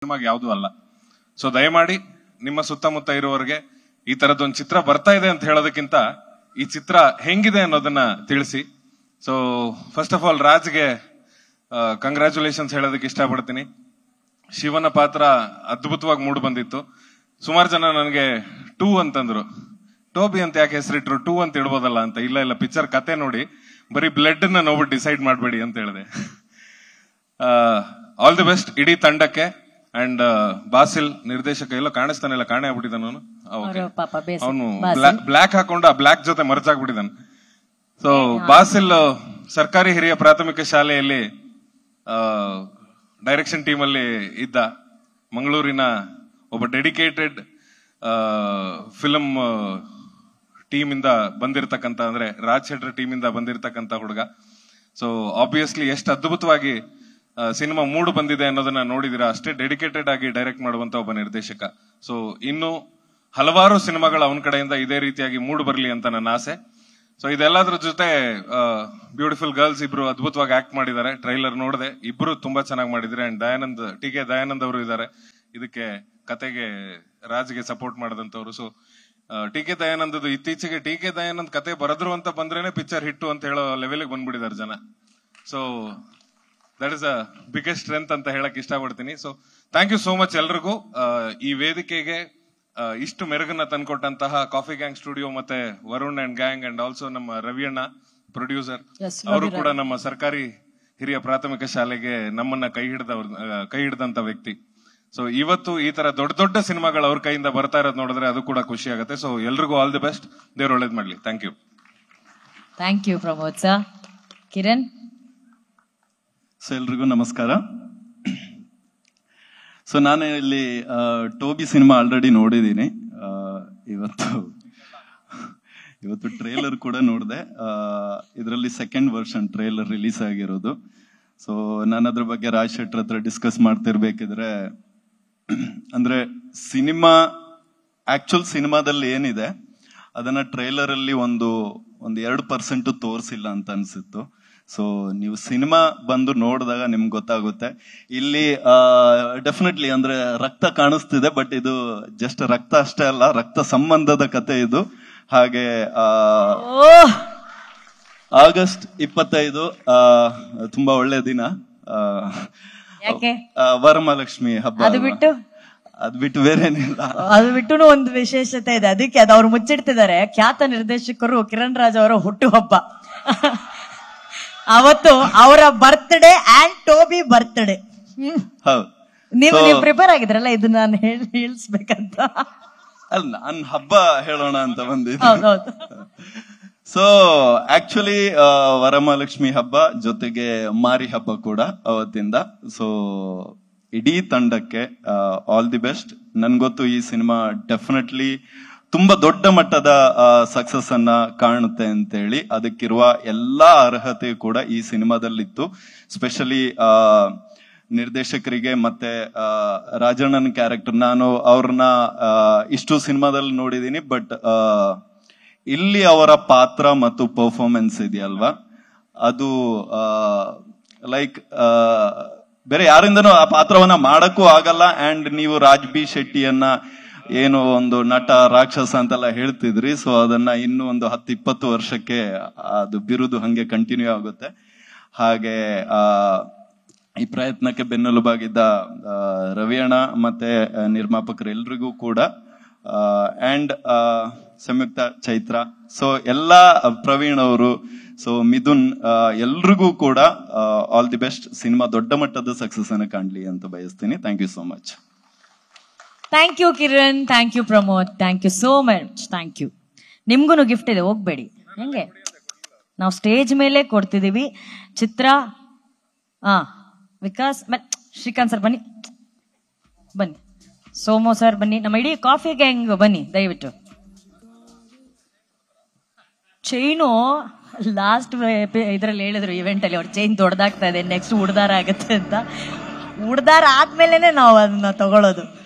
ಸಿನಿಮಾಗೆ ಯಾವುದೂ ಅಲ್ಲ ಸೊ ದಯಮಾಡಿ ನಿಮ್ಮ ಸುತ್ತಮುತ್ತ ಇರುವವರಿಗೆ ಈ ತರದೊಂದು ಚಿತ್ರ ಬರ್ತಾ ಇದೆ ಅಂತ ಹೇಳೋದಕ್ಕಿಂತ ಈ ಚಿತ್ರ ಹೆಂಗಿದೆ ಅನ್ನೋದನ್ನ ತಿಳಿಸಿ ಸೊ ಫಸ್ಟ್ ಆಫ್ ಆಲ್ ರಾಜ್ಗೆ ಕಂಗ್ರ್ಯಾಚುಲೇಷನ್ಸ್ ಹೇಳೋದಕ್ಕೆ ಇಷ್ಟಪಡ್ತೀನಿ ಶಿವನ ಪಾತ್ರ ಅದ್ಭುತವಾಗಿ ಮೂಡ್ ಬಂದಿತ್ತು ಸುಮಾರು ಜನ ನನಗೆ ಟೂ ಅಂತಂದ್ರು ಟೋಬಿ ಅಂತ ಯಾಕೆ ಹೆಸರಿಟ್ರು ಟೂ ಅಂತ ಇಡ್ಬೋದಲ್ಲ ಅಂತ ಇಲ್ಲ ಇಲ್ಲ ಪಿಕ್ಚರ್ ಕತೆ ನೋಡಿ ಬರೀ ಬ್ಲಡ್ ನ ನೋಡ್ಬಿಟ್ಟು ಡಿಸೈಡ್ ಮಾಡಬೇಡಿ ಅಂತ ಹೇಳಿದೆ ಆಲ್ ದಿ ಬೆಸ್ಟ್ ಇಡೀ ತಂಡಕ್ಕೆ ಅಂಡ್ ಬಾಸಿಲ್ ನಿರ್ದೇಶಕ ಎಲ್ಲ ಕಾಣಿಸ್ತಾನೆಲ್ಲ ಕಾಣೆ ಆಗ್ಬಿಟ್ಟಿದ್ದಾನ ಅವನು ಅವ್ರು ಪಾಪ ಬೇಸ ಅವನು ಬ್ಲಾಕ್ ಹಾಕೊಂಡು ಆ ಬ್ಲಾಕ್ ಜೊತೆ ಮರ್ಜ್ ಆಗ್ಬಿಟ್ಟಿದ್ದಾನೆ ಸೊ ಬಾಸಿಲ್ ಸರ್ಕಾರಿ ಹಿರಿಯ ಪ್ರಾಥಮಿಕ ಶಾಲೆಯಲ್ಲಿ ಡೈರೆಕ್ಷನ್ ಟೀಮ್ ಅಲ್ಲಿ ಇದ್ದ ಮಂಗಳೂರಿನ ಒಬ್ಬ ಡೆಡಿಕೇಟೆಡ್ ಫಿಲಂ ಟೀಮ್ ಇಂದ ಬಂದಿರತಕ್ಕಂತ ಅಂದ್ರೆ ರಾಜ್ ಶೆಟ್ಟರ್ ಟೀಮ್ ಇಂದ ಬಂದಿರತಕ್ಕಂತ ಹುಡುಗ ಸೊ ಆಬ್ವಿಯಸ್ಲಿ ಎಷ್ಟು ಅದ್ಭುತವಾಗಿ ಸಿನಿಮಾ ಮೂಡ್ ಬಂದಿದೆ ಅನ್ನೋದನ್ನ ನೋಡಿದಿರಾ ಅಷ್ಟೇ ಡೆಡಿಕೇಟೆಡ್ ಆಗಿ ಡೈರೆಕ್ಟ್ ಮಾಡುವಂತ ಒಬ್ಬ ನಿರ್ದೇಶಕ ಸೊ ಇನ್ನು ಹಲವಾರು ಸಿನಿಮಾಗಳು ಅವನ ಕಡೆಯಿಂದ ಇದೇ ರೀತಿಯಾಗಿ ಮೂಡ್ ಬರಲಿ ಅಂತ ನನ್ನ ಆಸೆ ಸೊ ಇದೆಲ್ಲದ್ರ ಜೊತೆ ಬ್ಯೂಟಿಫುಲ್ ಗರ್ಲ್ಸ್ ಇಬ್ರು ಅದ್ಭುತವಾಗಿ ಆಕ್ಟ್ ಮಾಡಿದ್ದಾರೆ ಟ್ರೈಲರ್ ನೋಡಿದೆ ಇಬ್ರು ತುಂಬಾ ಚೆನ್ನಾಗಿ ಮಾಡಿದ್ದಾರೆ and Dayanand T K Dayanand ಅವರು ಇದ್ದಾರೆ ಇದಕ್ಕೆ ಕತೆಗೆ ರಾಜ್ಗೆ ಸಪೋರ್ಟ್ ಮಾಡಿದಂತವ್ರು ಸೊ ಟಿ ಕೆ ದಯಾನಂದ್ ಇತ್ತೀಚೆಗೆ ಟಿ ಕೆ ದಯಾನಂದ್ ಕತೆ ಬರೆದ್ರು ಅಂತ ಬಂದ್ರೇನೆ ಪಿಕ್ಚರ್ ಹಿಟ್ಟು ಅಂತ ಹೇಳೋ ಲೆವೆಲ್ಗೆ ಬಂದ್ಬಿಟ್ಟಿದ್ದಾರೆ ಜನ so that is a biggest strength ಅಂತ ಹೇಳಕ್ ಇಷ್ಟಪಡ್ತೀನಿ so thank you so much ಎಲ್ರಿಗೂ ಆ, ಈ ವೇದಿಕೆಗೆ ಆ, ಇಷ್ಟು ಮೆರುಗನ್ನ ತಂದ್ಕೊಟ್ಟಂತಹ ಕಾಫಿ ಗ್ಯಾಂಗ್ ಸ್ಟುಡಿಯೋ ಮತ್ತೆ Varun and gang and also ನಮ್ಮ ರವಿಯಣ್ಣ ಪ್ರೊಡ್ಯೂಸರ್ Yes, ಅವರು ಕೂಡ ನಮ್ಮ ಸರ್ಕಾರಿ ಹಿರಿಯ ಪ್ರಾಥಮಿಕ ಶಾಲೆಗೆ ನಮ್ಮನ್ನ ಕೈ ಹಿಡಿದವ್ರ ಕೈ ಹಿಡಿದಂತ ವ್ಯಕ್ತಿ ಸೊ ಇವತ್ತು ಈ ತರ ದೊಡ್ಡ ದೊಡ್ಡ ಸಿನಿಮಾಗಳು ಅವ್ರ ಕೈಯಿಂದ ಬರ್ತಾ ಇರೋದು ನೋಡಿದ್ರೆ ಅದು ಕೂಡ ಖುಷಿ ಆಗುತ್ತೆ ಸೊ ಎಲ್ರಿಗೂ ಆಲ್ ದಿ ಬೆಸ್ಟ್ ದೇವ್ರು ಒಳ್ಳೇದ್ ಮಾಡ್ಲಿ thank you thank you Pramod sir Kiran so ಎಲ್ರಿಗೂ ನಮಸ್ಕಾರ ಸೊ ನಾನು ಇಲ್ಲಿ ಆ, ಟೋಬಿ ಸಿನಿಮಾ ಆಲ್ರೆಡಿ ನೋಡಿದ್ದೀನಿ ಆ, ಇವತ್ತು ಇವತ್ತು ಟ್ರೇಲರ್ ಕೂಡ ನೋಡಿದೆ ಇದರಲ್ಲಿ ಸೆಕೆಂಡ್ ವರ್ಷನ್ ಟ್ರೇಲರ್ ರಿಲೀಸ್ ಆಗಿರೋದು ಸೊ ನಾನು ಅದ್ರ ಬಗ್ಗೆ ರಾಜ್ ಶೆಟ್ರ್ ಹತ್ರ ಡಿಸ್ಕಸ್ ಮಾಡ್ತಿರ್ಬೇಕಿದ್ರೆ ಅಂದ್ರೆ ಸಿನಿಮಾ ಆಕ್ಚುಲ್ ಸಿನಿಮಾದಲ್ಲಿ ಏನಿದೆ ಅದನ್ನ ಟ್ರೈಲರ್ ಅಲ್ಲಿ ಒಂದು ಒಂದು ಎರಡು ಪರ್ಸೆಂಟ್ ತೋರಿಸಿಲ್ಲ ಅಂತ ಅನ್ಸಿತ್ತು ಸೊ ನೀವು ಸಿನಿಮಾ ಬಂದು ನೋಡಿದಾಗ ನಿಮ್ಗೆ ಗೊತ್ತಾಗುತ್ತೆ ಇಲ್ಲಿ ಡೆಫಿನೆಟ್ಲಿ ಅಂದ್ರೆ ರಕ್ತ ಕಾಣಿಸ್ತಿದೆ ಬಟ್ ಇದು ಜಸ್ಟ್ ರಕ್ತ ಅಷ್ಟೇ ಅಲ್ಲ ರಕ್ತ ಸಂಬಂಧದ ಕತೆ ಇದು ಹಾಗೆ ಆ, ಓ ಆಗಸ್ಟ್ ಇಪ್ಪತ್ತೈದು ಆ, ತುಂಬಾ ಒಳ್ಳೆ ದಿನ ಆ, ಯಾಕೆ ಆ, ವರಮಹಾಲಕ್ಷ್ಮಿ ಹಬ್ಬ ಅದು ಅಲ್ವಾ? ಬಿಟ್ಟು ಅದ್ ಬಿಟ್ಟು ಬೇರೇನಿಲ್ಲ ಅದು ಬಿಟ್ಟು ಒಂದು ವಿಶೇಷತೆ ಇದೆ ಅದಕ್ಕೆ ಅದು ಅವ್ರು ಮುಚ್ಚಿಡ್ತಿದ್ದಾರೆ ಖ್ಯಾತ ನಿರ್ದೇಶಕರು ಕಿರಣ್ ರಾಜ್ ಅವರ ಹುಟ್ಟುಹಬ್ಬ ಅವತ್ತು ಅವರ ಬರ್ತ್ಡೇ ಆಂಡ್ ಟೋಬಿ ಬರ್ತ್ಡೇ ಹೌದು ನೀವು So- ನೀವು ಪ್ರಿಪೇರ್ ಆಗಿದ್ರಲ್ಲ ಇದು ನಾನು ಹೇಳಿ ಹೇಳಿಸ್ಬೇಕಂತ ಅಲ್ಲ ನಾನ್ ಹಬ್ಬ ಹೇಳೋಣ ಅಂತ ಬಂದಿದ್ದೆ ಹೌದೌದು ಸೊ ಆಕ್ಚುಲಿ ವರಮಹಾಲಕ್ಷ್ಮಿ ಹಬ್ಬ ಜೊತೆಗೆ ಮಾರಿ ಹಬ್ಬ ಕೂಡ ಅವತ್ತಿಂದ ಸೊ ಇಡೀ ತಂಡಕ್ಕೆ ಆಲ್ ದಿ ಬೆಸ್ಟ್ ನನ್ಗೊತ್ತು ಈ ಸಿನಿಮಾ ಡೆಫಿನೆಟ್ಲಿ ತುಂಬಾ ದೊಡ್ಡ ಮಟ್ಟದ ಸಕ್ಸಸ್ ಅನ್ನ ಕಾಣುತ್ತೆ ಅಂತೇಳಿ ಅದಕ್ಕಿರುವ ಎಲ್ಲಾ ಅರ್ಹತೆ ಕೂಡ ಈ ಸಿನಿಮಾದಲ್ಲಿತ್ತು ಸ್ಪೆಷಲಿ ನಿರ್ದೇಶಕರಿಗೆ ಮತ್ತೆ ಆ, ರಾಜಣ್ಣನ ಕ್ಯಾರೆಕ್ಟರ್ ನಾನು ಅವ್ರನ್ನ ಆ, ಇಷ್ಟು ಸಿನಿಮಾದಲ್ಲಿ ನೋಡಿದೀನಿ ಬಟ್ ಇಲ್ಲಿ ಅವರ ಪಾತ್ರ ಮತ್ತು ಪರ್ಫಾರ್ಮೆನ್ಸ್ ಇದೆಯಲ್ವಾ ಅದು ಲೈಕ್ ಬೇರೆ ಯಾರಿಂದನೂ ಆ ಪಾತ್ರವನ್ನ ಮಾಡಕ್ಕೂ ಆಗಲ್ಲ ಅಂಡ್ ನೀವು ರಾಜ್ ಬಿ ಶೆಟ್ಟಿಯನ್ನ ಏನು ಒಂದು ನಟ ರಾಕ್ಷಸ ಅಂತೆಲ್ಲ ಹೇಳ್ತಿದ್ರಿ ಸೊ ಅದನ್ನ ಇನ್ನು ಒಂದು ಹತ್ತು ಇಪ್ಪತ್ತು ವರ್ಷಕ್ಕೆ ಅದು ಬಿರುದು ಹಂಗೆ ಕಂಟಿನ್ಯೂ ಆಗುತ್ತೆ ಹಾಗೆ ಆ ಈ ಪ್ರಯತ್ನಕ್ಕೆ ಬೆನ್ನೆಲುಬಾಗಿದ್ದ ಆ, ರವಿಯಣ್ಣ ಮತ್ತೆ ಆ, ನಿರ್ಮಾಪಕರು ಎಲ್ರಿಗೂ ಕೂಡ ಅಂಡ್ ಸಂಯುಕ್ತ ಚೈತ್ರ ಸೊ ಎಲ್ಲಾ ಪ್ರವೀಣ್ ಅವರು ಸೊ ಮಿಥುನ್ ಎಲ್ರಿಗೂ ಕೂಡ ಆಲ್ ದಿ ಬೆಸ್ಟ್ ಸಿನಿಮಾ ದೊಡ್ಡ ಮಟ್ಟದ ಸಕ್ಸಸ್ ಅನ್ನು ಕಾಣ್ಲಿ ಅಂತ ಬಯಸ್ತೀನಿ thank you so much thank you Kiran thank you Pramod thank you so much thank you ನಿಮ್ಗೂ ಗಿಫ್ಟ್ ಇದೆ ಹೋಗ್ಬೇಡಿ ಹೆಂಗೆ ನಾವು ಸ್ಟೇಜ್ ಮೇಲೆ ಕೊಡ್ತಿದೀವಿ ಚಿತ್ರ ಹಾ ವಿಕಾಸ್ ಮತ್ ಶ್ರೀಕಾಂತ್ ಸರ್ ಬನ್ನಿ ಬನ್ನಿ ಸೋಮೋ ಸರ್ ಬನ್ನಿ ನಮ್ಮ ಇಡೀ ಕಾಫಿ ಗ್ಯಾಂಗ್ ಬನ್ನಿ ದಯವಿಟ್ಟು ಚೈನು ಲಾಸ್ಟ್ ಇದ್ರಲ್ಲಿ ಹೇಳಿದ್ರು ಇವೆಂಟ್ ಅಲ್ಲಿ ಅವ್ರ ಚೈನ್ ದೊಡ್ಡದಾಗ್ತಾ ಇದೆ ನೆಕ್ಸ್ಟ್ ಉಡ್ದಾರ ಆಗುತ್ತೆ ಅಂತ ಉಡ್ದಾರ ಆದ್ಮೇಲೆನೆ ನಾವು ಅದನ್ನ ತಗೊಳ್ಳೋದು